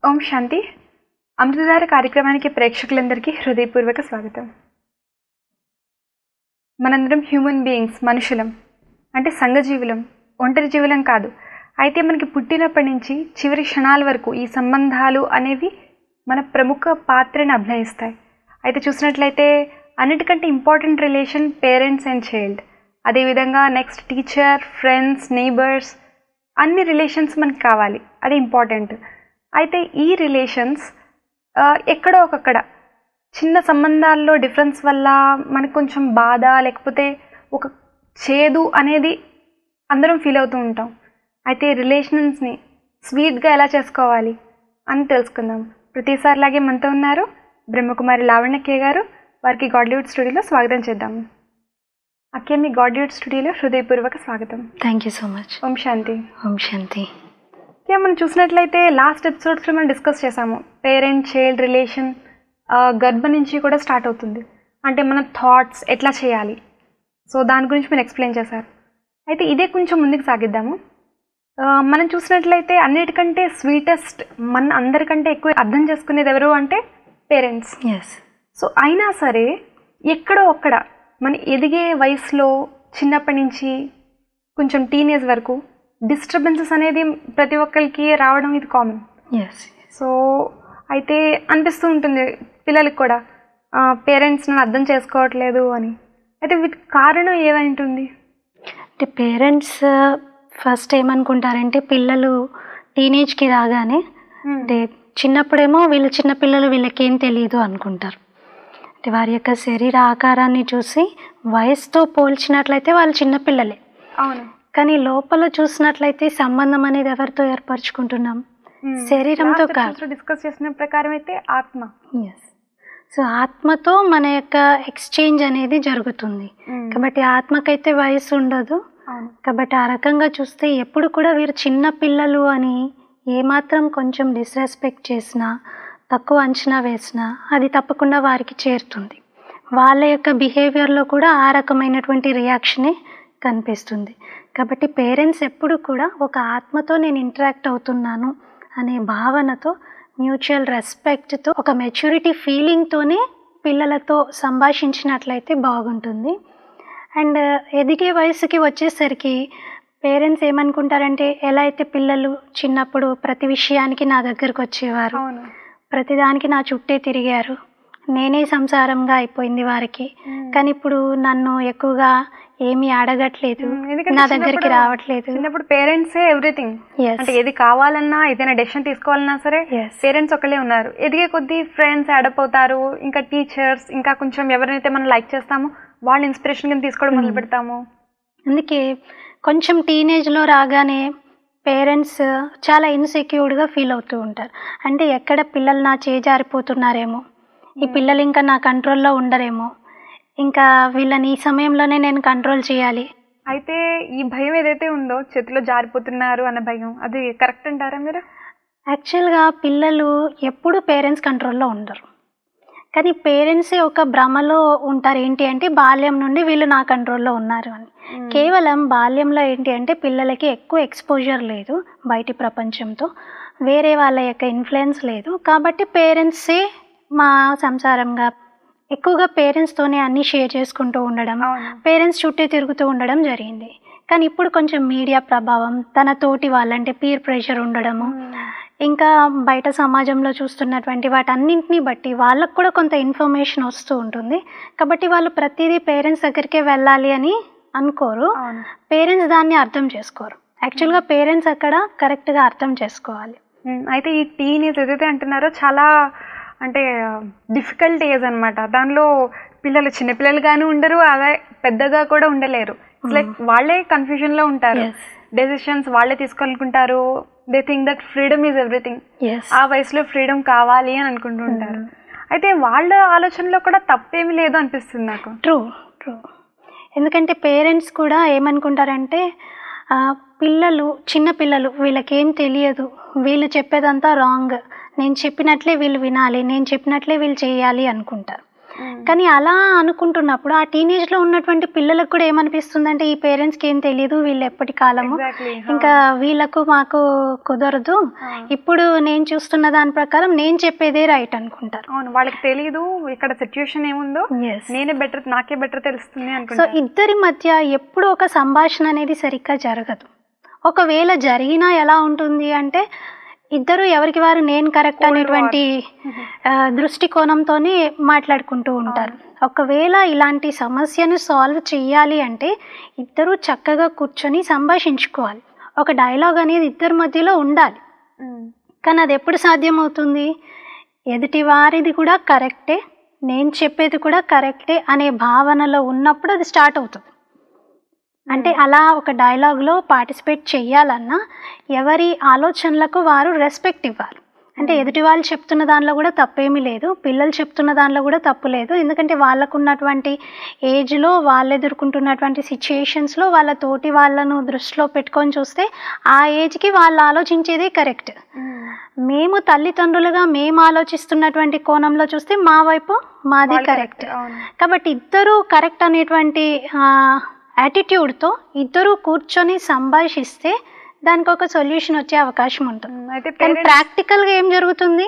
ఓం శాంతి అమృతధార కార్యక్రమానికి ప్రేక్షకులందరికీ హృదయపూర్వక స్వాగతం మనందరం హ్యూమన్ బీయింగ్స్ మనుషులం అంటే సంఘజీవులం ఒంటరి జీవులం కాదు అయితే మనకి పుట్టినప్పటి నుంచి చివరి క్షణాల వరకు ఈ సంబంధాలు అనేవి మన ప్రముఖ పాత్రని అభినయిస్తాయి అయితే చూసినట్లయితే అన్నిటికంటే important relation parents and child అదేవిధంగా నెక్స్ట్ టీచర్ ఫ్రెండ్స్ నైబర్స్ అన్ని రిలేషన్స్ మనకి కావాలి అది ఇంపార్టెంట్ అయితే ఈ రిలేషన్స్ ఎక్కడో ఒకక్కడ చిన్న సంబంధాల్లో డిఫరెన్స్ వల్ల మనకు కొంచెం బాధ లేకపోతే ఒక చేదు అనేది అందరం ఫీల్ అవుతూ ఉంటాం అయితే రిలేషన్స్ని స్వీట్గా ఎలా చేసుకోవాలి అని తెలుసుకుందాం ప్రతిసారిలాగే మనతో ఉన్నారు బ్రహ్మకుమారి లావణ్యకే గారు వారికి గాడ్లీవుడ్ స్టూడియోలో స్వాగతం చేద్దాం అక్కే మీ గాడ్లీవుడ్ స్టూడియోలో హృదయపూర్వక స్వాగతం థ్యాంక్ యూ సో మచ్ ఓం శాంతి ఓం శాంతి యా మనం చూసినట్లయితే లాస్ట్ ఎపిసోడ్స్లో మనం డిస్కస్ చేసాము పేరెంట్ చైల్డ్ రిలేషన్ గర్భ నుంచి కూడా స్టార్ట్ అవుతుంది అంటే మన థాట్స్ ఎట్లా చేయాలి సో దాని గురించి మీరు ఎక్స్ప్లెయిన్ చేశారు అయితే ఇదే కొంచెం ముందుకు సాగిద్దాము ఆ, మనం చూసినట్లయితే అన్నిటికంటే స్వీటెస్ట్ మన అందరికంటే ఎక్కువ అర్థం చేసుకునేది ఎవరు అంటే పేరెంట్స్ ఎస్ సో అయినా సరే ఎక్కడో ఒక్కడ మన ఎదిగే వయసులో చిన్నప్పటి నుంచి కొంచెం టీనేజ్ వరకు డిస్టర్బెన్సెస్ అనేది ప్రతి ఒక్కరికి రావడం ఇది కామన్ ఎస్ సో అయితే అనిపిస్తూ ఉంటుంది పిల్లలకి కూడా పేరెంట్స్ నన్ను అర్థం చేసుకోవట్లేదు అని అయితే వీటికి కారణం ఏదై ఉంటుంది అంటే పేరెంట్స్ ఫస్ట్ ఏమనుకుంటారంటే పిల్లలు టీనేజ్కి రాగానే అంటే చిన్నప్పుడేమో వీళ్ళు చిన్నపిల్లలు వీళ్ళకేం తెలియదు అనుకుంటారు అంటే వారి యొక్క శరీర ఆకారాన్ని చూసి వయసుతో పోల్చినట్లయితే వాళ్ళు చిన్నపిల్లలే అవును కానీ లోపల చూసినట్లయితే సంబంధం అనేది ఎవరితో ఏర్పరచుకుంటున్నాం శరీరంతో కాదు. డిస్కస్ చేసిన ప్రకారం అయితే ఆత్మ ఎస్ సో ఆత్మతో మన యొక్క ఎక్స్చేంజ్ అనేది జరుగుతుంది కాబట్టి ఆత్మకైతే వయసు ఉండదు అవును కాబట్టి ఆ రకంగా చూస్తే ఎప్పుడు కూడా వీరు చిన్న పిల్లలు అని ఏమాత్రం కొంచెం డిస్రెస్పెక్ట్ చేసినా తక్కువ అంచనా వేసినా అది తప్పకుండా వారికి చేరుతుంది వాళ్ళ యొక్క బిహేవియర్లో కూడా ఆ రకమైనటువంటి రియాక్షనే కనిపిస్తుంది కాబట్టి పేరెంట్స్ ఎప్పుడు కూడా ఒక ఆత్మతో నేను ఇంటరాక్ట్ అవుతున్నాను అనే భావనతో మ్యూచువల్ రెస్పెక్ట్తో ఒక మెచ్యూరిటీ ఫీలింగ్తోనే పిల్లలతో సంభాషించినట్లయితే బాగుంటుంది అండ్ ఎదిగే వయసుకి వచ్చేసరికి పేరెంట్స్ ఏమనుకుంటారంటే ఎలా అయితే పిల్లలు చిన్నప్పుడు ప్రతి విషయానికి నా దగ్గరకు వచ్చేవారు అవును ప్రతిదానికి నా చుట్టే తిరిగారు నేనే సంసారంగా అయిపోయింది వారికి కానీ ఇప్పుడు నన్ను ఎక్కువగా ఏమీ అడగట్లేదు మ్మ్. ఎందుకంటే నా దగ్గరికి చిన్నప్పుడు- రావట్లేదు చిన్నప్పుడు పేరెంట్సే ఎవ్రీథింగ్ ఎస్ అంటే ఏది కావాలన్నా ఏదైనా డెసిషన్ తీసుకోవాలన్నా సరే ఎస్ పేరెంట్స్ ఒకళ్ళే ఉన్నారు ఎదిగే కొద్దీ ఫ్రెండ్స్ అడప్ అవుతారు ఇంకా టీచర్స్ ఇంకా కొంచెం ఎవరినైతే మనం లైక్ చేస్తామో వాళ్ళ ఇన్స్పిరేషన్ కింద తీసుకోవడం మొదలు పెడతాము అందుకే కొంచెం టీనేజ్లో రాగానే పేరెంట్స్ చాలా ఇన్సెక్యూర్డ్గా ఫీల్ అవుతూ ఉంటారు అంటే ఎక్కడ పిల్లలు నా చేజారిపోతున్నారేమో ఈ పిల్లలు ఇంకా నా కంట్రోల్లో ఉండరేమో ఇంకా వీళ్ళని ఈ సమయంలోనే నేను కంట్రోల్ చేయాలి అయితే ఈ భయం ఏదైతే ఉందో చేతిలో జారిపోతున్నారు అన్న భయం అది కరెక్ట్ అంటారా మీరు యాక్చువల్గా పిల్లలు ఎప్పుడు పేరెంట్స్ కంట్రోల్లో ఉండరు కానీ పేరెంట్సే ఒక భ్రమలో ఉంటారు ఏంటి అంటే బాల్యం నుండి వీళ్ళు నా కంట్రోల్లో ఉన్నారు అని కేవలం బాల్యంలో ఏంటి అంటే పిల్లలకి ఎక్కువ ఎక్స్పోజర్ లేదు బయటి ప్రపంచంతో వేరే వాళ్ళ యొక్క ఇన్ఫ్లుయెన్స్ లేదు కాబట్టి పేరెంట్సే మా సంసారంగా ఎక్కువగా పేరెంట్స్తోనే అన్నీ షేర్ చేసుకుంటూ ఉండడం అవును పేరెంట్స్ చుట్టే తిరుగుతూ ఉండడం జరిగింది కానీ ఇప్పుడు కొంచెం మీడియా ప్రభావం తన తోటి వాళ్ళంటే పీర్ ప్రెషర్ ఉండడము ఇంకా బయట సమాజంలో చూస్తున్నటువంటి వాటన్నింటినీ బట్టి వాళ్ళకు కూడా కొంత ఇన్ఫర్మేషన్ వస్తూ ఉంటుంది కాబట్టి వాళ్ళు ప్రతిదీ పేరెంట్స్ దగ్గరికే వెళ్ళాలి అని అనుకోరు అవును పేరెంట్స్ దాన్ని అర్థం చేసుకోరు యాక్చువల్గా పేరెంట్స్ అక్కడ కరెక్ట్గా అర్థం చేసుకోవాలి ఉమ్, అయితే ఈ టీనేజ్ ఏదైతే అంటున్నారో చాలా అంటే డిఫికల్ట్ ఏజ్ అన్నమాట దానిలో పిల్లలు చిన్నపిల్లలుగాను ఉండరు అదే పెద్దగా కూడా ఉండలేరు లైక్ వాళ్ళే కన్ఫ్యూజన్ లో ఉంటారు ఎస్ డెసిషన్స్ వాళ్ళే తీసుకోవాలనుకుంటారు they think that freedom is everything yes ఆ వయసులో ఫ్రీడమ్ కావాలి అని అనుకుంటూ ఉంటారు అయితే వాళ్ళ ఆలోచనలో కూడా తప్పేమీ లేదు అనిపిస్తుంది నాకు ట్రూ ట్రూ ఎందుకంటే పేరెంట్స్ కూడా ఏమనుకుంటారంటే ఆ, పిల్లలు చిన్న పిల్లలు వీళ్ళకేం తెలియదు వీళ్ళు చెప్పేదంతా రాంగ్ నేను చెప్పినట్లే వీళ్ళు వినాలి నేను చెప్పినట్లే వీళ్ళు చేయాలి అనుకుంటారు కానీ అలా అనుకుంటున్నప్పుడు ఆ టీనేజ్లో ఉన్నటువంటి పిల్లలకు కూడా ఏమనిపిస్తుందంటే ఈ పేరెంట్స్కి ఏం తెలియదు వీళ్ళు ఎప్పటి కాలము ఎగ్జాక్ట్లీ ఇంకా వీళ్ళకు మాకు కుదరదు ఇప్పుడు నేను చూస్తున్న దాని ప్రకారం నేను చెప్పేదే రైట్ అనుకుంటారు అవును వాళ్ళకి తెలియదు ఇక్కడ సిచ్యుయేషన్ ఏముందో ఎస్ నేనే బెటర్ నాకే బెటర్ తెలుస్తుంది సో అనుకుంటా ఇద్దరి మధ్య ఎప్పుడు ఒక సంభాషణ అనేది సరిగ్గా జరగదు ఒకవేళ జరిగినా ఎలా ఉంటుంది అంటే ఇద్దరు ఎవరికి వారు నేను కరెక్ట్ Cold అనేటువంటి ఆ, దృష్టికోణంతోనే మాట్లాడుకుంటూ ఉంటారు ఒకవేళ ఇలాంటి సమస్యను సాల్వ్ చేయాలి అంటే ఇద్దరు చక్కగా కూర్చొని సంభాషించుకోవాలి ఒక డైలాగ్ అనేది ఇద్దరి మధ్యలో ఉండాలి ఉమ్. కానీ అది ఎప్పుడు సాధ్యమవుతుంది ఎదుటి వారిది కూడా కరెక్టే నేను చెప్పేది కూడా కరెక్టే అనే భావనలో ఉన్నప్పుడు అది స్టార్ట్ అవుతుంది అంటే అలా ఒక డైలాగ్లో పార్టిసిపేట్ చేయాలన్నా ఎవరి ఆలోచనలకు వారు రెస్పెక్ట్ ఇవ్వాలి అంటే ఎదుటి వాళ్ళు చెప్తున్న దానిలో కూడా తప్పేమీ లేదు పిల్లలు చెప్తున్న దానిలో కూడా తప్పు లేదు ఎందుకంటే వాళ్ళకు ఉన్నటువంటి ఏజ్లో వాళ్ళు ఎదుర్కొంటున్నటువంటి సిచ్యుయేషన్స్లో వాళ్ళ తోటి వాళ్ళను దృష్టిలో పెట్టుకొని చూస్తే ఆ ఏజ్కి వాళ్ళు ఆలోచించేదే కరెక్ట్ ఉమ్. మేము తల్లిదండ్రులుగా మేము ఆలోచిస్తున్నటువంటి కోణంలో చూస్తే మా వైపు మాది వాళ్ళు కరెక్ట్ అవును కాబట్టి ఇద్దరు కరెక్ట్ అనేటువంటి యాటిట్యూడ్తో ఇద్దరు కూర్చొని సంభాషిస్తే దానికి ఒక సొల్యూషన్ వచ్చే అవకాశం ఉంటుంది ఉమ్. అయితే కానీ పేరెంట్స్ ప్రాక్టికల్గా ఏం జరుగుతుంది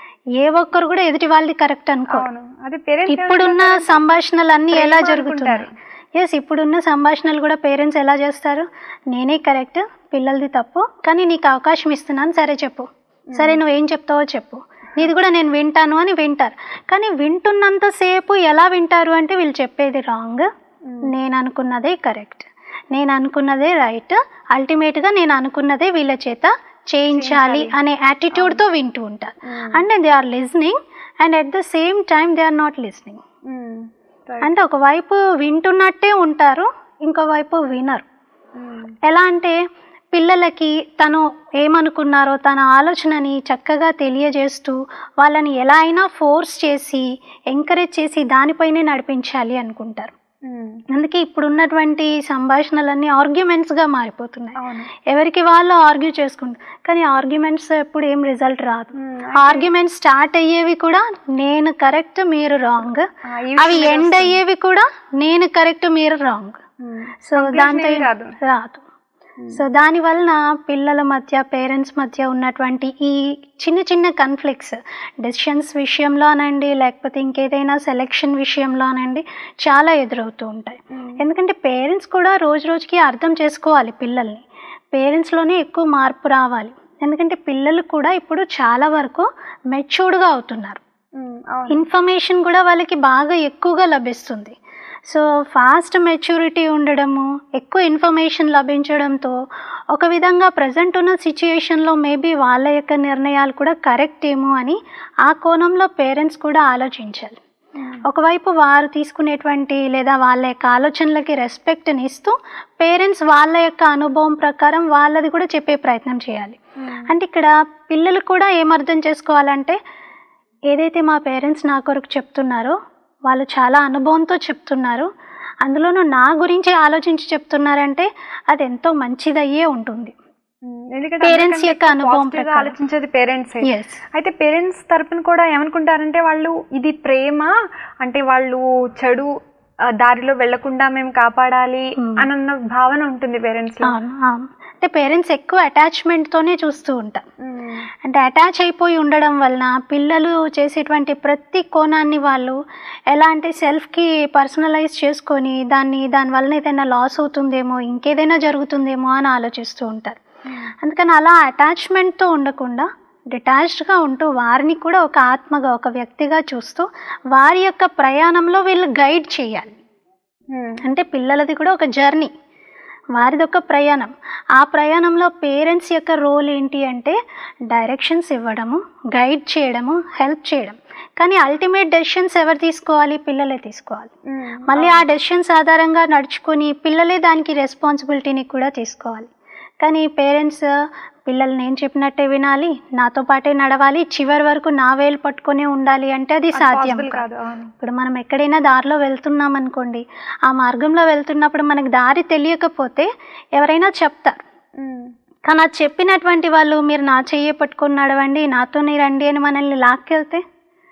ఏ ఒక్కరు కూడా ఎదుటి వాళ్ళది కరెక్ట్ అనుకో అవును అది పేరెంట్స్ ఇప్పుడున్న సంభాషణలు అన్నీ ఎలా ప్రేమ జరుగుతున్నాయి అనుకుంటారు. ఎస్ ఇప్పుడున్న సంభాషణలు కూడా పేరెంట్స్ ఎలా చేస్తారు నేనే కరెక్ట్ పిల్లలది తప్పు కానీ నీకు అవకాశం ఇస్తున్నాను సరే చెప్పు సరే నువ్వేం చెప్తావో చెప్పు నీది కూడా నేను వింటాను అని వింటారు కానీ వింటున్నంతసేపు ఎలా వింటారు అంటే వీళ్ళు చెప్పేది రాంగ్ నేను అనుకున్నదే కరెక్ట్ నేను అనుకున్నదే రైట్ అల్టిమేట్గా నేను అనుకున్నదే వీళ్ళ చేత చేయించాలి అనే యాటిట్యూడ్తో వింటూ ఉంటారు అంటే they are listening and at the same time they are not listening um. Right. అంటే ఒకవైపు వింటున్నట్టే ఉంటారు ఇంకోవైపు వినరు ఉమ్. ఎలా అంటే పిల్లలకి తను ఏమనుకున్నారో తన ఆలోచనని చక్కగా తెలియజేస్తూ వాళ్ళని ఎలా అయినా ఫోర్స్ చేసి ఎంకరేజ్ చేసి దానిపైనే నడిపించాలి అనుకుంటారు ఉమ్. అందుకే ఇప్పుడు ఉన్నటువంటి సంభాషణలన్నీ ఆర్గ్యుమెంట్స్గా మారిపోతున్నాయి అవును ఎవరికి వాళ్ళు ఆర్గ్యూ చేసుకుంటారు కానీ ఆర్గ్యుమెంట్స్ ఎప్పుడు ఏం రిజల్ట్ రాదు ఉమ్. ఆర్గ్యుమెంట్స్ స్టార్ట్ అయ్యేవి కూడా నేను కరెక్ట్ మీరు రాంగ్ ఆ, ఈ అవి విషయం ఎండ్ అయ్యేవి కూడా నేను కరెక్ట్ మీరు రాంగ్ ఉమ్. సో Conclusion దాంతో ఏమీ రాదు. రాదు సో దాని వలన పిల్లల మధ్య పేరెంట్స్ మధ్య ఉన్నటువంటి ఈ చిన్న చిన్న కన్ఫ్లిక్ట్స్ డెసిషన్స్ విషయంలో అనండి లేకపోతే ఇంకేదైనా సెలెక్షన్ విషయంలో అనండి చాలా ఎదురవుతూ ఉంటాయి ఉమ్. ఎందుకంటే పేరెంట్స్ కూడా రోజు రోజుకి అర్థం చేసుకోవాలి పిల్లల్ని పేరెంట్స్లోనే ఎక్కువ మార్పు రావాలి ఎందుకంటే పిల్లలు కూడా ఇప్పుడు చాలా వరకు మెచ్యూర్డ్గా అవుతున్నారు ఉమ్. అవును ఇన్ఫర్మేషన్ కూడా వాళ్ళకి బాగా ఎక్కువగా లభిస్తుంది సో ఫాస్ట్ మెచ్యూరిటీ ఉండడము ఎక్కువ ఇన్ఫర్మేషన్ లభించడంతో ఒక విధంగా ప్రజెంట్ ఉన్న సిచ్యుయేషన్లో మేబీ వాళ్ళ యొక్క నిర్ణయాలు కూడా కరెక్ట్ ఏమో అని ఆ కోణంలో పేరెంట్స్ కూడా ఆలోచించాలి ఉమ్. ఒకవైపు వారు తీసుకునేటువంటి లేదా వాళ్ళ యొక్క ఆలోచనలకి రెస్పెక్ట్ని ఇస్తూ పేరెంట్స్ వాళ్ళ యొక్క అనుభవం ప్రకారం వాళ్ళది కూడా చెప్పే ప్రయత్నం చేయాలి ఉమ్. అంటే ఇక్కడ పిల్లలు కూడా ఏమర్థం చేసుకోవాలంటే ఏదైతే మా పేరెంట్స్ నా కొరకు చెప్తున్నారో వాళ్ళు చాలా అనుభవంతో చెప్తున్నారు అందులోనూ నా గురించి ఆలోచించి చెప్తున్నారంటే అది ఎంతో మంచిదయ్యే ఉంటుంది ఉమ్. ఎందుకంటే Parents అందరికంటే యొక్క అనుభవం positive గా ప్రకారం. ఆలోచించేది పేరెంట్స్ ఎస్ అయితే పేరెంట్స్ తరపున కూడా ఏమనుకుంటారంటే వాళ్ళు ఇది ప్రేమ అంటే వాళ్ళు చెడు ఆ, దారిలో వెళ్లకుండా మేము కాపాడాలి Hmm. అన్న భావన ఉంటుంది పేరెంట్స్ లో అవును అవును అంటే పేరెంట్స్ ఎక్కువ అటాచ్మెంట్తోనే చూస్తూ ఉంటారు ఉమ్. అంటే అటాచ్ అయిపోయి ఉండడం వలన పిల్లలు చేసేటువంటి ప్రతి కోణాన్ని వాళ్ళు ఎలా అంటే సెల్ఫ్కి పర్సనలైజ్ చేసుకొని దాన్ని దాని వలన ఏదైనా లాస్ అవుతుందేమో ఇంకేదైనా జరుగుతుందేమో అని ఆలోచిస్తూ ఉంటారు అందుకని అలా అటాచ్మెంట్తో ఉండకుండా డిటాచ్డ్గా ఉంటూ వారిని కూడా ఒక ఆత్మగా ఒక వ్యక్తిగా చూస్తూ వారి యొక్క ప్రయాణంలో వీళ్ళు గైడ్ చేయాలి ఉమ్. అంటే పిల్లలది కూడా ఒక జర్నీ వారిది ఒక ప్రయాణం ఆ ప్రయాణంలో పేరెంట్స్ యొక్క రోల్ ఏంటి అంటే డైరెక్షన్స్ ఇవ్వడము గైడ్ చేయడము హెల్ప్ చేయడం కానీ అల్టిమేట్ డెసిషన్స్ ఎవరు తీసుకోవాలి పిల్లలే తీసుకోవాలి ఉమ్. మళ్ళీ ఆ డెసిషన్స్ ఆధారంగా నడుచుకొని పిల్లలే దానికి రెస్పాన్సిబిలిటీని కూడా తీసుకోవాలి కానీ పేరెంట్స్ పిల్లలు నేను చెప్పినట్టే వినాలి నాతో పాటే నడవాలి చివరి వరకు నా వేలు పట్టుకొనే ఉండాలి అంటే అది అది సాధ్యం possible కాదు కాదు అవును ఇప్పుడు మనం ఎక్కడైనా దారిలో వెళ్తున్నాం అనుకోండి ఆ మార్గంలో వెళ్తున్నప్పుడు మనకు దారి తెలియకపోతే ఎవరైనా చెప్తారు ఉమ్. కానీ అది చెప్పినటువంటి వాళ్ళు మీరు నా చెయ్యి పట్టుకొని నడవండి నాతోనే రండి అని మనల్ని లాక్కెళ్తే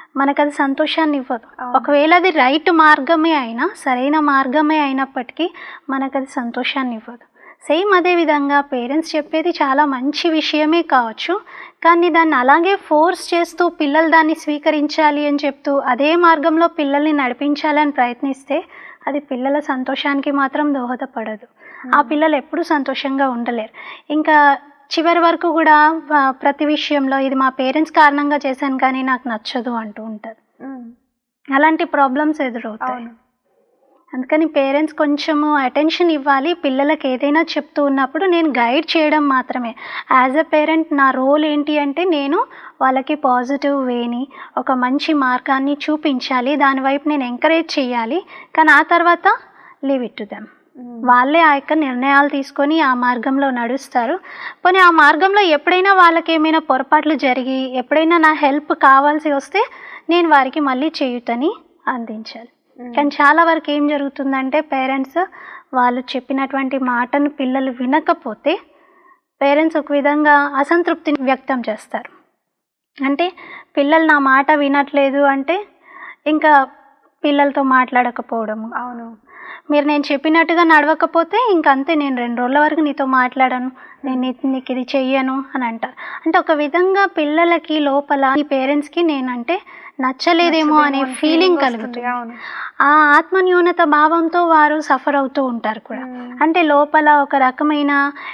మనకు అది సంతోషాన్ని ఇవ్వదు అవును. ఒకవేళ అది రైట్ మార్గమే అయినా సరైన మార్గమే అయినప్పటికీ మనకు అది సంతోషాన్ని ఇవ్వదు సేమ్ అదే విధంగా పేరెంట్స్ చెప్పేది చాలా మంచి విషయమే కావచ్చు కానీ దాన్ని అలాగే ఫోర్స్ చేస్తూ పిల్లలు దాన్ని స్వీకరించాలి అని చెప్తూ అదే మార్గంలో పిల్లల్ని నడిపించాలని ప్రయత్నిస్తే అది పిల్లల సంతోషానికి మాత్రం దోహదపడదు ఆ పిల్లలు ఎప్పుడూ సంతోషంగా ఉండలేరు ఇంకా చివరి వరకు కూడా ఆ, ప్రతి విషయంలో ఇది మా పేరెంట్స్ కారణంగా చేశాను కానీ నాకు నచ్చదు అంటూ ఉంటారు ఉమ్, అలాంటి ప్రాబ్లమ్స్ ఎదురవుతాయి అవును అందుకని పేరెంట్స్ కొంచెము అటెన్షన్ ఇవ్వాలి పిల్లలకి ఏదైనా చెప్తూ ఉన్నప్పుడు నేను గైడ్ చేయడం మాత్రమే యాజ్ అ పేరెంట్ నా రోల్ ఏంటి అంటే నేను వాళ్ళకి పాజిటివ్ వేని ఒక మంచి మార్గాన్ని చూపించాలి దాని వైపు నేను ఎంకరేజ్ చేయాలి కానీ ఆ తర్వాత leave it to them um, వాళ్ళే ఆ యొక్క నిర్ణయాలు తీసుకొని ఆ మార్గంలో నడుస్తారు పోనీ ఆ మార్గంలో ఎప్పుడైనా వాళ్ళకి ఏమైనా పొరపాట్లు జరిగి ఎప్పుడైనా నా హెల్ప్ కావాల్సి వస్తే నేను వారికి మళ్ళీ చేయుతని అందించాలి ఉమ్, కానీ చాలా వరకు ఏం జరుగుతుందంటే పేరెంట్స్ వాళ్ళు చెప్పినటువంటి మాటను పిల్లలు వినకపోతే పేరెంట్స్ ఒక విధంగా అసంతృప్తిని వ్యక్తం చేస్తారు అంటే పిల్లలు నా మాట వినట్లేదు అంటే ఇంకా పిల్లలతో మాట్లాడకపోవడము అవును మీరు నేను చెప్పినట్టుగా నడవకపోతే ఇంక అంతే నేను రెండు రోజుల వరకు నీతో మాట్లాడను నేను నీ- నీకు ఇది చెయ్యను అని అంటారు అంటే ఒక విధంగా పిల్లలకి లోపల ఈ పేరెంట్స్కి నేనంటే నచ్చలేదేమో అనే నచ్చదేమో ఫీలింగ్ వస్తుంది, కలుగుతుంది అవును ఆ ఆత్మన్యూనత భావంతో వారు సఫర్ అవుతూ ఉంటారు కూడా ఉమ్, అంటే లోపల ఒక రకమైన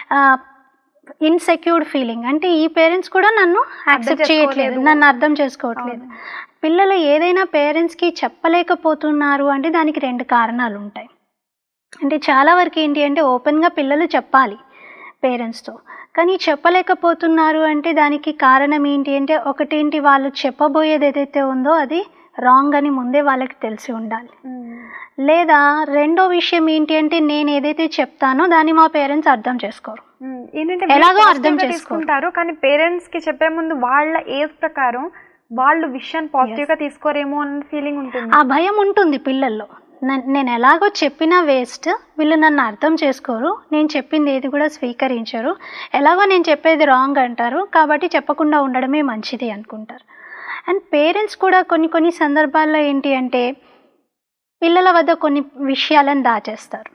ఇన్సెక్యూర్డ్ ఫీలింగ్ అంటే ఈ పేరెంట్స్ కూడా నన్ను యాక్సెప్ట్ చేయట్లేదు చేసుకోలేదు. నన్ను అర్థం చేసుకోవట్లేదు అవును. పిల్లలు ఏదైనా పేరెంట్స్కి చెప్పలేకపోతున్నారు అంటే దానికి రెండు కారణాలు ఉంటాయి అంటే చాలా వరకు ఏంటి అంటే ఓపెన్గా పిల్లలు చెప్పాలి పేరెంట్స్తో కానీ చెప్పలేకపోతున్నారు అంటే దానికి కారణం ఏంటి అంటే ఒకటేంటి వాళ్ళు చెప్పబోయేది ఏదైతే ఉందో అది రాంగ్ అని ముందే వాళ్ళకి తెలిసి ఉండాలి ఉమ్, లేదా రెండో విషయం ఏంటి అంటే నేను ఏదైతే చెప్తానో దాన్ని మా పేరెంట్స్ అర్థం చేసుకోరు ఉమ్, ఏంటంటే ఎలాగో మీరు అర్థం positive గా చేసుకోరు. తీసుకుంటారు కానీ పేరెంట్స్ కి చెప్పే ముందు వాళ్ళ ఏజ్ ప్రకారం వాళ్ళు విషయాన్ని పాజిటివ్ గా తీసుకోరేమో అన్న ఫీలింగ్ ఉంటుంది ఆ భయం ఉంటుంది పిల్లల్లో నన్- నేను ఎలాగో చెప్పినా వేస్ట్ వీళ్ళు నన్ను అర్థం చేసుకోరు నేను చెప్పింది ఏది కూడా స్వీకరించరు ఎలాగో నేను చెప్పేది రాంగ్ అంటారు కాబట్టి చెప్పకుండా ఉండడమే మంచిది అనుకుంటారు అండ్ పేరెంట్స్ కూడా కొన్ని కొన్ని సందర్భాల్లో ఏంటి అంటే పిల్లల వద్ద కొన్ని విషయాలను దాచేస్తారు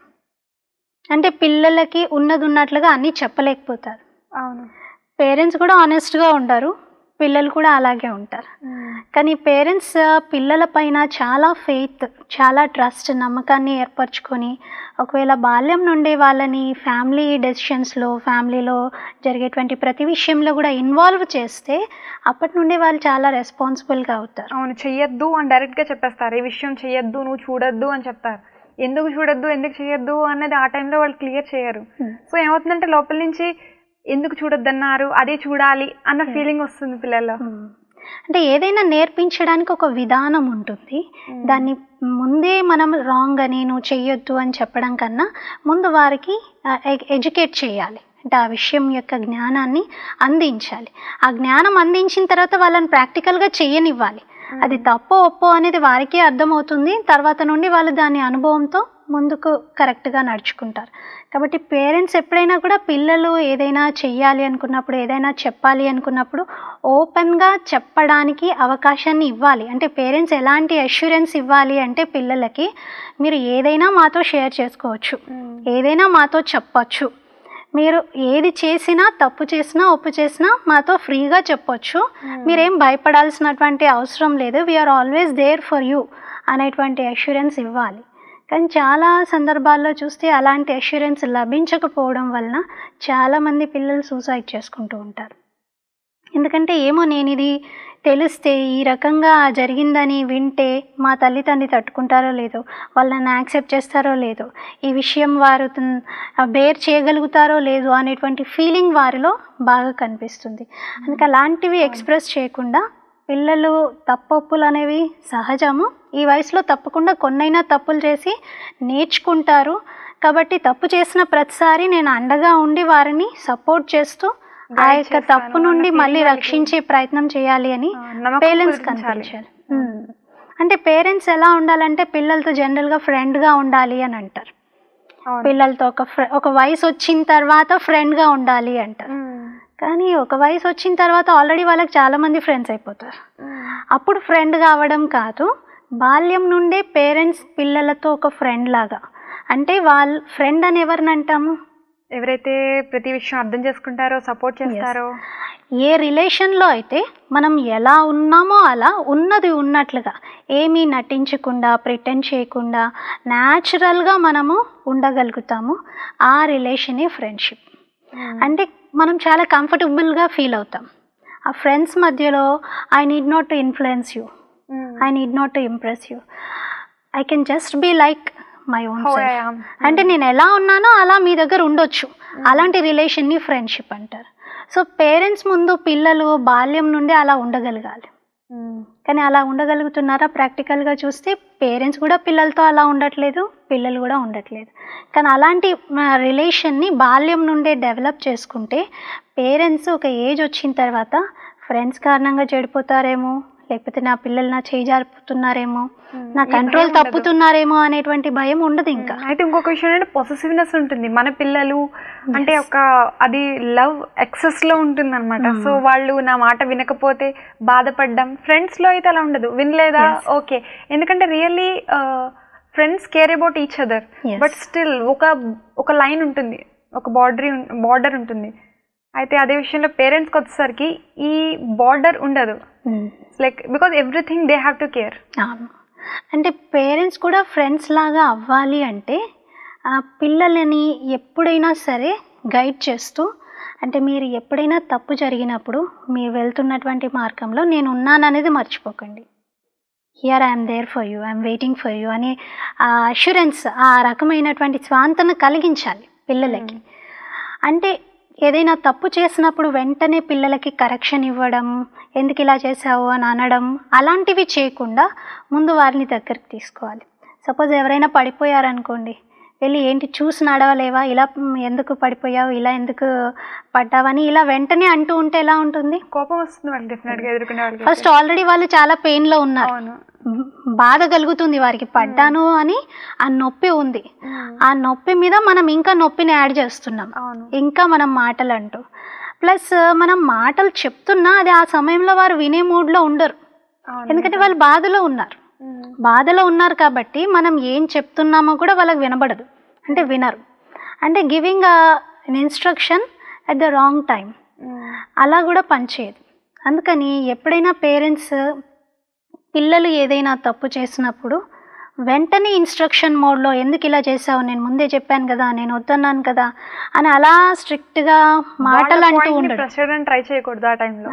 అంటే పిల్లలకి ఉన్నది ఉన్నట్లుగా అన్నీ చెప్పలేకపోతారు అవును పేరెంట్స్ కూడా ఆనెస్ట్గా ఉంటారు పిల్లలు కూడా అలాగే ఉంటారు ఉమ్, కానీ పేరెంట్స్ పిల్లల పైన చాలా ఫెయిత్ చాలా ట్రస్ట్ నమ్మకాన్ని ఏర్పరచుకొని ఒకవేళ బాల్యం నుండి వాళ్ళని ఫ్యామిలీ డెసిషన్స్లో ఫ్యామిలీలో జరిగేటువంటి ప్రతి విషయంలో కూడా ఇన్వాల్వ్ చేస్తే అప్పటి నుండి వాళ్ళు చాలా రెస్పాన్సిబుల్గా అవుతారు అవును చెయ్యొద్దు అని డైరెక్ట్ గా చెప్పేస్తారు ఈ విషయం చెయ్యొద్దు నువ్వు చూడొద్దు అని చెప్తారు ఎందుకు చూడొద్దు ఎందుకు చేయొద్దు అనేది ఆ టైంలో వాళ్ళు క్లియర్ చేయరు Hmm. సో ఏమవుతుందంటే లోపల నుంచి ఎందుకు చూడొద్దన్నారు అదే చూడాలి అన్న ఫీలింగ్ వస్తుంది పిల్లల్లో మ్మ్. అంటే ఏదైనా నేర్పించడానికి ఒక విధానం ఉంటుంది మ్మ్. దాన్ని ముందే మనం రాంగ్ అని నువ్వు చెయ్యొద్దు అని చెప్పడం కన్నా ముందు వారికి ఎడ్యుకేట్ చేయాలి అంటే ఆ విషయం యొక్క జ్ఞానాన్ని అందించాలి ఆ జ్ఞానం అందించిన తర్వాత వాళ్ళని ప్రాక్టికల్గా చెయ్యనివ్వాలి అది తప్పో ఒప్పో అనేది వారికే అర్థమవుతుంది తర్వాత నుండి వాళ్ళు దాని అనుభవంతో ముందుకు కరెక్ట్గా నడుచుకుంటారు కాబట్టి పేరెంట్స్ ఎప్పుడైనా కూడా పిల్లలు ఏదైనా చెయ్యాలి అనుకున్నప్పుడు ఏదైనా చెప్పాలి అనుకున్నప్పుడు ఓపెన్గా చెప్పడానికి అవకాశాన్ని ఇవ్వాలి అంటే పేరెంట్స్ ఎలాంటి అష్యూరెన్స్ ఇవ్వాలి అంటే పిల్లలకి మీరు ఏదైనా మాతో షేర్ చేసుకోవచ్చు ఉమ్, ఏదైనా మాతో చెప్పొచ్చు మీరు ఏది చేసినా తప్పు చేసినా ఒప్పు చేసినా మాతో ఫ్రీగా చెప్పొచ్చు మీరేం భయపడాల్సినటువంటి అవసరం లేదు we're always there for you అనేటువంటి అష్యూరెన్స్ ఇవ్వాలి కానీ చాలా సందర్భాల్లో చూస్తే అలాంటి అష్యూరెన్స్ లభించకపోవడం వలన చాలామంది పిల్లలు సూసైడ్ చేసుకుంటూ ఉంటారు ఎందుకంటే ఏమో నేను ఇది తెలిస్తే ఈ రకంగా జరిగిందని వింటే మా తల్లిదండ్రి తట్టుకుంటారో లేదో వాళ్ళు నన్ను యాక్సెప్ట్ చేస్తారో లేదో ఈ విషయం వారు తన్- బేర్ చేయగలుగుతారో లేదో అనేటువంటి ఫీలింగ్ వారిలో బాగా కనిపిస్తుంది అందుకే అలాంటివి ఎక్స్ప్రెస్ చేయకుండా పిల్లలు తప్పొప్పులు అనేవి సహజము ఈ వయసులో తప్పకుండా కొన్నైనా తప్పులు చేసి నేర్చుకుంటారు కాబట్టి తప్పు చేసిన ప్రతిసారి నేను అండగా ఉండి వారిని సపోర్ట్ చేస్తూ ఆ Guide యొక్క చేస్తాను తప్పు అన్న నుండి feeling మళ్ళీ వాళ్ళకి- రక్షించే ప్రయత్నం చేయాలి అని ఆ, నమ్మకం పేరెంట్స్ కుదిరించాలి. కనిపించాలి ఉమ్. అంటే పేరెంట్స్ ఎలా ఉండాలంటే పిల్లలతో జనరల్గా ఫ్రెండ్గా ఉండాలి అని అంటారు అవును పిల్లలతో ఒక ఫ్రె- ఒక వయసు వచ్చిన తర్వాత ఫ్రెండ్గా ఉండాలి అంటారు ఉమ్, కానీ ఒక వయసు వచ్చిన తర్వాత ఆల్రెడీ వాళ్ళకి చాలా మంది ఫ్రెండ్స్ అయిపోతారు ఉమ్, అప్పుడు ఫ్రెండ్ కావడం కాదు బాల్యం నుండే పేరెంట్స్ పిల్లలతో ఒక ఫ్రెండ్ లాగా అంటే వాళ్ళ ఫ్రెండ్ అని ఎవరిని అంటాము ఎవరైతే ప్రతి విషయం అర్థం చేసుకుంటారో సపోర్ట్ చేస్తారో ఏ రిలేషన్లో అయితే మనం ఎలా ఉన్నామో అలా ఉన్నది ఉన్నట్లుగా ఏమీ నటించకుండా ప్రిటెండ్ చేయకుండా న్యాచురల్గా మనము ఉండగలుగుతాము ఆ రిలేషనే ఫ్రెండ్షిప్ అంటే మనం చాలా కంఫర్టబుల్గా ఫీల్ అవుతాం ఆ ఫ్రెండ్స్ మధ్యలో I need not to influence you I need not to impress you I can just be like my own How I self am. అంటే నేను ఎలా ఉన్నానో అలా మీ దగ్గర ఉండొచ్చు అలాంటి రిలేషన్ని ఫ్రెండ్షిప్ అంటారు సో పేరెంట్స్ ముందు పిల్లలు బాల్యం నుండి అలా ఉండగలగాలి కానీ అలా ఉండగలుగుతున్నారా ప్రాక్టికల్గా చూస్తే పేరెంట్స్ కూడా పిల్లలతో అలా ఉండట్లేదు పిల్లలు కూడా ఉండట్లేదు కానీ అలాంటి రిలేషన్ని బాల్యం నుండే డెవలప్ చేసుకుంటే పేరెంట్స్ ఒక ఏజ్ వచ్చిన తర్వాత ఫ్రెండ్స్ కారణంగా చెడిపోతారేమో లేకపోతే నా పిల్లలు నా చేయి జారుపుతున్నారేమో నా ఈ కంట్రోల్ భయం ఉండదు. తప్పుతున్నారేమో అనేటువంటి భయం ఉండదు ఇంకా అయితే ఇంకొక విషయం ఏంటంటే పొసెసివ్నెస్ ఉంటుంది మన పిల్లలు అంటే ఒక అది లవ్ ఎక్సెస్ లో ఉంటుంది అనమాట Mm. సో వాళ్ళు నా మాట వినకపోతే బాధపడ్డం ఫ్రెండ్స్ లో అయితే అలా ఉండదు వినలేదా Yes. ఓకే ఎందుకంటే really friends care about each other Yes. But still ఒక ఒక లైన్ ఉంటుంది ఒక బార్డరీ బార్డర్ ఉంటుంది అయితే అదే విషయంలో పేరెంట్స్కి వచ్చేసరికి ఈ బార్డర్ ఉండదు um. Like because everything they have to care అవును అంటే పేరెంట్స్ కూడా ఫ్రెండ్స్ లాగా అవ్వాలి అంటే ఆ పిల్లలని ఎప్పుడైనా సరే గైడ్ చేస్తూ అంటే మీరు ఎప్పుడైనా తప్పు జరిగినప్పుడు మీరు వెళ్తున్నటువంటి మార్గంలో నేను ఉన్నాననేది మర్చిపోకండి here I'm there for you I'm waiting for you అనే ఆ అష్యూరెన్స్ ఆ రకమైనటువంటి స్వాంతను కలిగించాలి పిల్లలకి అంటే ఏదైనా తప్పు చేసినప్పుడు వెంటనే పిల్లలకి కరెక్షన్ ఇవ్వడం ఎందుకు ఇలా చేసావు అని అనడం అలాంటివి చేయకుండా ముందు వారిని దగ్గరికి తీసుకోవాలి సపోజ్ ఎవరైనా పడిపోయారనుకోండి వెళ్ళి ఏంటి చూసి నడవలేవా ఇలా మ్, ఎందుకు పడిపోయావు ఇలా ఎందుకు పడ్డావని ఇలా వెంటనే అంటూ ఉంటే ఎలా ఉంటుంది కోపం వస్తుంది వాళ్ళకి డెఫినెట్ గా ఎదుర్కొనే వాళ్ళకి ఫస్ట్ ఆల్రెడీ వాళ్ళు చాలా పెయిన్లో ఉన్నారు అవును బాధ కలుగుతుంది వారికి పడ్డాను అని ఆ నొప్పి ఉంది ఆ నొప్పి మీద మనం ఇంకా నొప్పిని యాడ్ చేస్తున్నాం అవును ఇంకా మనం మాటలు అంటూ ప్లస్ మనం మాటలు చెప్తున్నా అది ఆ సమయంలో వారు వినే మూడ్లో ఉండరు అవును ఎందుకంటే వాళ్ళు బాధలో ఉన్నారు ఉమ్. బాధలో ఉన్నారు కాబట్టి మనం ఏం చెప్తున్నామో కూడా వాళ్ళకి వినబడదు అంటే వినరు అంటే giving an instruction at the wrong time um. అలా కూడా పనిచేయదు అందుకని ఎప్పుడైనా పేరెంట్స్ పిల్లలు ఏదైనా తప్పు చేసినప్పుడు వెంటనే ఇన్స్ట్రక్షన్ మోడ్లో ఎందుకు ఇలా చేసావు నేను ముందే చెప్పాను కదా నేను వద్దన్నాను కదా అని అలా స్ట్రిక్ట్గా మాటలు వాళ్ళ అంటూ point ని ఉండడు press చేయడానికి ట్రై చేయకూడదు ఆ టైంలో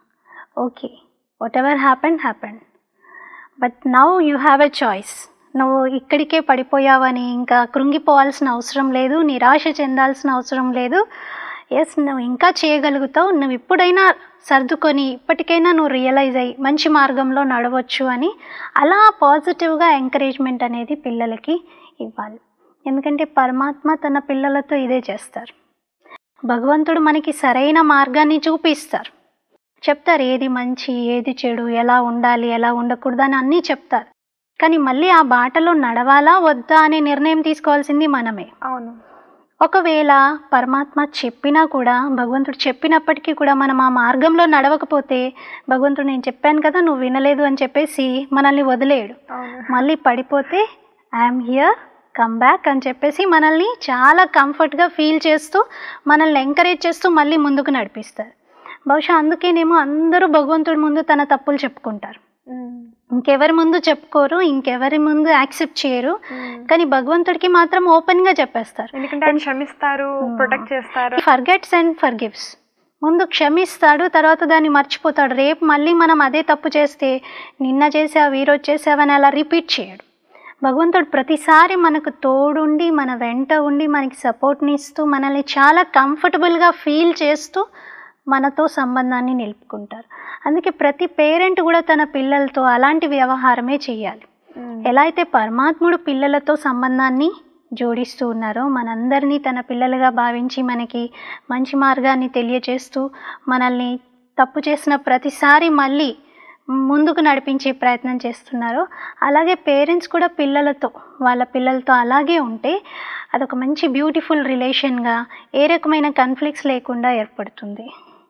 okay whatever happen happen but now you have a choice నువ్వు ఇక్కడికే పడిపోయావని ఇంకా కృంగిపోవాల్సిన అవసరం లేదు నిరాశ చెందాల్సిన అవసరం లేదు ఎస్ నువ్వు ఇంకా చేయగలుగుతావు నువ్వు ఇప్పుడైనా సర్దుకొని ఇప్పటికైనా నువ్వు రియలైజ్ అయ్యి మంచి మార్గంలో నడవచ్చు అని అలా పాజిటివ్గా ఎంకరేజ్మెంట్ అనేది పిల్లలకి ఇవ్వాలి ఎందుకంటే పరమాత్మ తన పిల్లలతో ఇదే చేస్తారు భగవంతుడు మనకి సరైన మార్గాన్ని చూపిస్తారు చెప్తారు ఏది మంచి ఏది చెడు ఎలా ఉండాలి ఎలా ఉండకూడదు అని అన్నీ చెప్తారు కానీ మళ్ళీ ఆ బాటలో నడవాలా వద్దా అనే నిర్ణయం తీసుకోవాల్సింది మనమే అవును ఒకవేళ పరమాత్మ చెప్పినా కూడా భగవంతుడు చెప్పినప్పటికీ కూడా మనం ఆ మార్గంలో నడవకపోతే భగవంతుడు నేను చెప్పాను కదా నువ్వు వినలేదు అని చెప్పేసి మనల్ని వదిలేయడు అవును మళ్ళీ పడిపోతే ఐఎమ్ హియర్ కమ్ బ్యాక్ అని చెప్పేసి మనల్ని చాలా కంఫర్ట్గా ఫీల్ చేస్తూ మనల్ని ఎంకరేజ్ చేస్తూ మళ్ళీ ముందుకు నడిపిస్తారు బహుశా అందుకేనేమో అందరూ భగవంతుడి ముందు తన తప్పులు చెప్పుకుంటారు ఉమ్. ఇంకెవరి ముందు చెప్పుకోరు ఇంకెవరి ముందు యాక్సెప్ట్ చేయరు ఉమ్. కానీ భగవంతుడికి మాత్రం ఓపెన్గా చెప్పేస్తారు ఎందుకంటే ఆయన క్షమిస్తారు ఉమ్. ప్రొటెక్ట్ చేస్తారు ఫర్గెట్స్ అండ్ ఫర్ గివ్స్ ముందు క్షమిస్తాడు తర్వాత దాన్ని మర్చిపోతాడు రేపు మళ్ళీ మనం అదే తప్పు చేస్తే నిన్న చేసావు ఈరోజు చేసావని అలా రిపీట్ చేయడు భగవంతుడు ప్రతిసారి మనకు తోడుండి మన వెంట ఉండి మనకి సపోర్ట్ని ఇస్తూ మనల్ని చాలా కంఫర్టబుల్గా ఫీల్ చేస్తూ మనతో సంబంధాన్ని నిలుపుకుంటారు అందుకే ప్రతి పేరెంట్ కూడా తన పిల్లలతో అలాంటి వ్యవహారమే చేయాలి ఉమ్. ఎలా అయితే పరమాత్ముడు పిల్లలతో సంబంధాన్ని జోడిస్తూ ఉన్నారో మనందరినీ తన పిల్లలుగా భావించి మనకి మంచి మార్గాన్ని తెలియచేస్తూ మనల్ని తప్పు చేసిన ప్రతిసారి మళ్ళీ ముందుకు నడిపించే ప్రయత్నం చేస్తున్నారో అలాగే పేరెంట్స్ కూడా పిల్లలతో వాళ్ళ పిల్లలతో అలాగే ఉంటే అదొక మంచి బ్యూటిఫుల్ రిలేషన్గా ఏ రకమైన కన్ఫ్లిక్ట్స్ లేకుండా ఏర్పడుతుంది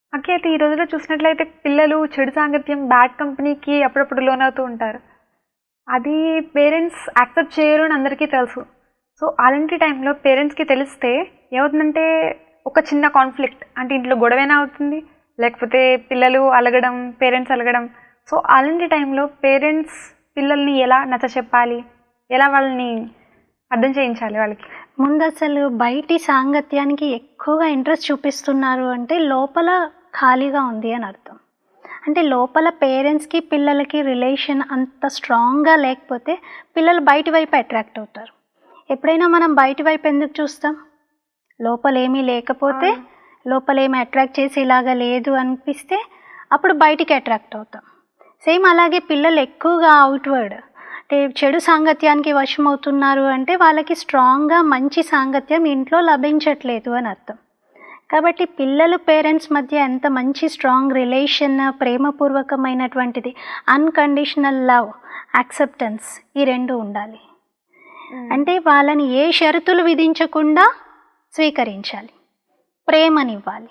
అకే అయితే ఈ రోజుల్లో చూసినట్లయితే పిల్లలు చెడు సాంగత్యం బ్యాడ్ కంపెనీకి అప్పుడప్పుడు లోన్ అవుతూ ఉంటారు అది పేరెంట్స్ యాక్సెప్ట్ చేయరు అని అందరికీ తెలుసు సో అలాంటి టైంలో పేరెంట్స్కి తెలిస్తే ఏమవుతుందంటే ఒక చిన్న కాన్ఫ్లిక్ట్ అంటే ఇంట్లో గొడవైనా అవుతుంది లేకపోతే పిల్లలు అలగడం పేరెంట్స్ అలగడం సో అలాంటి టైంలో పేరెంట్స్ పిల్లల్ని ఎలా నచ్చ చెప్పాలి ఎలా వాళ్ళని అర్థం చేయించాలి వాళ్ళకి ముందు అసలు బయటి సాంగత్యానికి ఎక్కువగా ఇంట్రెస్ట్ చూపిస్తున్నారు అంటే లోపల ఖాళీగా ఉంది అని అర్థం అంటే లోపల పేరెంట్స్కి పిల్లలకి రిలేషన్ అంత స్ట్రాంగ్గా లేకపోతే పిల్లలు బయటి వైపు అట్రాక్ట్ అవుతారు ఎప్పుడైనా మనం బయటి వైపు ఎందుకు చూస్తాం లోపల ఏమీ లేకపోతే లోపల ఏమి అట్రాక్ట్ చేసేలాగా లేదు అనిపిస్తే అప్పుడు బయటికి అట్రాక్ట్ అవుతాం సేమ్ అలాగే పిల్లలు ఎక్కువగా అవుట్వర్డ్ అంటే చెడు సాంగత్యానికి వశమవుతున్నారు అంటే వాళ్ళకి స్ట్రాంగ్గా మంచి సాంగత్యం ఇంట్లో లభించట్లేదు అని అర్థం కాబట్టి పిల్లలు పేరెంట్స్ మధ్య ఎంత మంచి స్ట్రాంగ్ రిలేషన్ ప్రేమపూర్వకమైనటువంటిది అన్కండిషనల్ లవ్ యాక్సెప్టెన్స్ ఈ రెండు ఉండాలి అంటే వాళ్ళని ఏ షరతులు విధించకుండా స్వీకరించాలి ప్రేమనివ్వాలి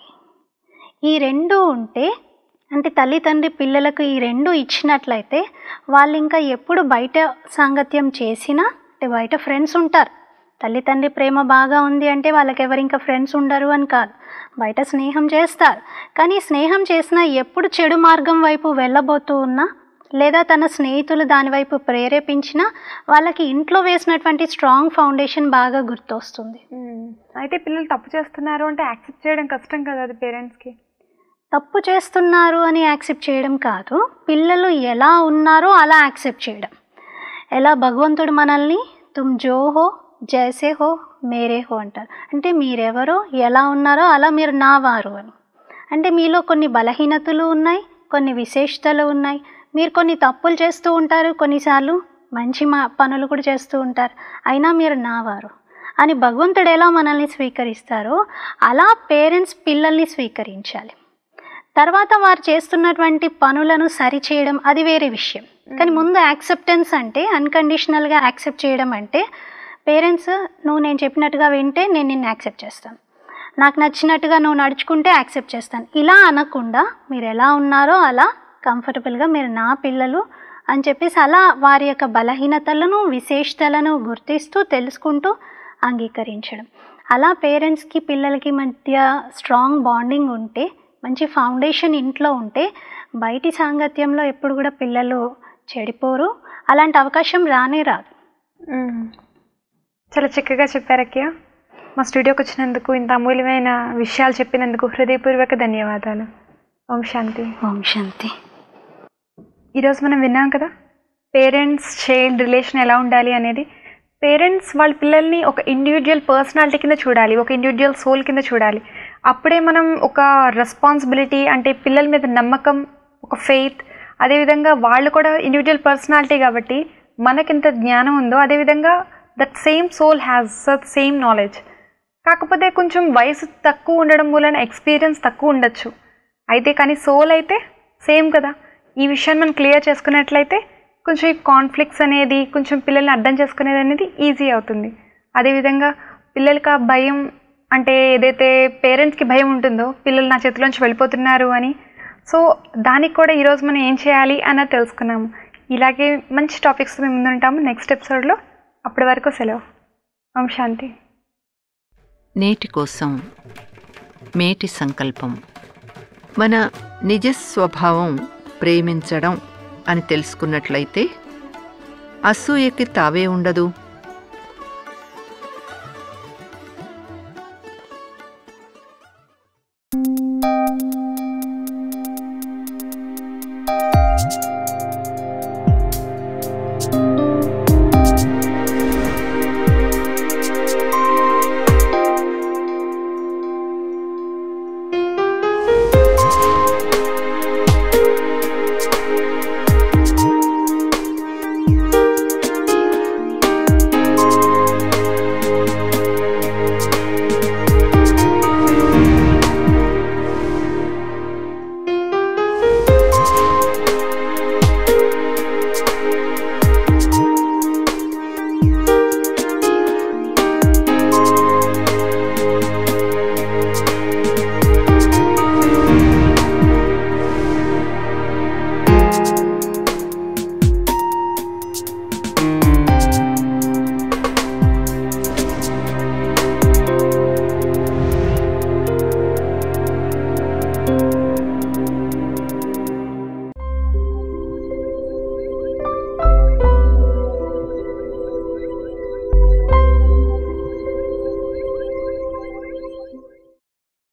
ఈ రెండు ఉంటే అంటే తల్లిదండ్రి పిల్లలకు ఈ రెండు ఇచ్చినట్లయితే వాళ్ళు ఇంకా ఎప్పుడు బయట సాంగత్యం చేసినా అంటే బయట ఫ్రెండ్స్ ఉంటారు తల్లిదండ్రి ప్రేమ బాగా ఉంది అంటే వాళ్ళకి ఎవరు ఇంకా ఫ్రెండ్స్ ఉండరు అని కాదు బయట స్నేహం చేస్తారు కానీ స్నేహం చేసినా ఎప్పుడు చెడు మార్గం వైపు వెళ్ళబోతూ ఉన్నా లేదా తన స్నేహితులు దానివైపు ప్రేరేపించినా వాళ్ళకి ఇంట్లో వేసినటువంటి స్ట్రాంగ్ ఫౌండేషన్ బాగా గుర్తొస్తుంది అయితే పిల్లలు తప్పు చేస్తున్నారు అంటే యాక్సెప్ట్ చేయడం కష్టం కదా అది పేరెంట్స్కి తప్పు చేస్తున్నారు అని యాక్సెప్ట్ చేయడం కాదు పిల్లలు ఎలా ఉన్నారో అలా యాక్సెప్ట్ చేయడం ఎలా భగవంతుడు మనల్ని తుమ్ జో హో జైసే హో మేరే హో అంటారు అంటే మీరెవరో ఎలా ఉన్నారో అలా మీరు నా వారు అని అంటే మీలో కొన్ని బలహీనతలు ఉన్నాయి కొన్ని విశేషతలు ఉన్నాయి మీరు కొన్ని తప్పులు చేస్తూ ఉంటారు కొన్నిసార్లు మంచి మా పనులు కూడా చేస్తూ ఉంటారు అయినా మీరు నా వారు అని భగవంతుడు ఎలా మనల్ని స్వీకరిస్తారో అలా పేరెంట్స్ పిల్లల్ని స్వీకరించాలి తర్వాత వారు చేస్తున్నటువంటి పనులను సరిచేయడం అది వేరే విషయం కానీ ముందు యాక్సెప్టెన్స్ అంటే అన్కండిషనల్గా యాక్సెప్ట్ చేయడం అంటే పేరెంట్స్ నువ్వు నేను చెప్పినట్టుగా వింటే నేను నిన్ను యాక్సెప్ట్ చేస్తాను నాకు నచ్చినట్టుగా నువ్వు నడుచుకుంటే యాక్సెప్ట్ చేస్తాను ఇలా అనకుండా మీరు ఎలా ఉన్నారో అలా కంఫర్టబుల్గా మీరు నా పిల్లలు అని చెప్పేసి అలా వారి యొక్క బలహీనతలను విశేషతలను గుర్తిస్తూ తెలుసుకుంటూ అంగీకరించడం అలా పేరెంట్స్కి పిల్లలకి మధ్య స్ట్రాంగ్ బాండింగ్ ఉంటే మంచి ఫౌండేషన్ ఇంట్లో ఉంటే బయటి సాంగత్యంలో ఎప్పుడు కూడా పిల్లలు చెడిపోరు అలాంటి అవకాశం రానే రాదు చాలా చక్కగా చెప్పారు అక్కయ్య మా స్టూడియోకి వచ్చినందుకు ఇంత అమూల్యమైన విషయాలు చెప్పినందుకు హృదయపూర్వక ధన్యవాదాలు ఓం శాంతి ఓం శాంతి ఈరోజు మనం విన్నాం కదా పేరెంట్స్ చైల్డ్ రిలేషన్ ఎలా ఉండాలి అనేది పేరెంట్స్ వాళ్ళ పిల్లల్ని ఒక ఇండివిజువల్ పర్సనాలిటీ కింద చూడాలి ఒక ఇండివిజువల్ సోల్ కింద చూడాలి అప్పుడే మనం ఒక రెస్పాన్సిబిలిటీ అంటే పిల్లల మీద నమ్మకం ఒక ఫెయిత్ అదేవిధంగా వాళ్ళు కూడా ఇండివిజువల్ పర్సనాలిటీ కాబట్టి మనకింత జ్ఞానం ఉందో అదేవిధంగా that same soul has that same knowledge కాకపోతే కొంచెం వయసు తక్కువ ఉండడం వలన ఎక్స్పీరియన్స్ తక్కువ ఉండొచ్చు అయితే కానీ సోల్ అయితే సేమ్ కదా ఈ విషయాన్ని మనం క్లియర్ చేసుకున్నట్లయితే కొంచెం ఈ కాన్ఫ్లిక్ట్స్ అనేది కొంచెం పిల్లల్ని అర్థం చేసుకునేది అనేది ఈజీ అవుతుంది అదేవిధంగా పిల్లలకి ఆ భయం అంటే ఏదైతే పేరెంట్స్కి భయం ఉంటుందో పిల్లలు నా చేతిలోంచి వెళ్ళిపోతున్నారు అని సో దానికి కూడా ఈరోజు మనం ఏం చేయాలి అన్నది తెలుసుకున్నాము ఇలాగే మంచి టాపిక్స్ మేము ముందుంటాము నెక్స్ట్ ఎపిసోడ్లో అప్పటి వరకు సెలవు ఓం శాంతి నేటి కోసం మేటి సంకల్పం మన నిజ స్వభావం ప్రేమించడం అని తెలుసుకున్నట్లయితే అసూయకి తావే ఉండదు thank you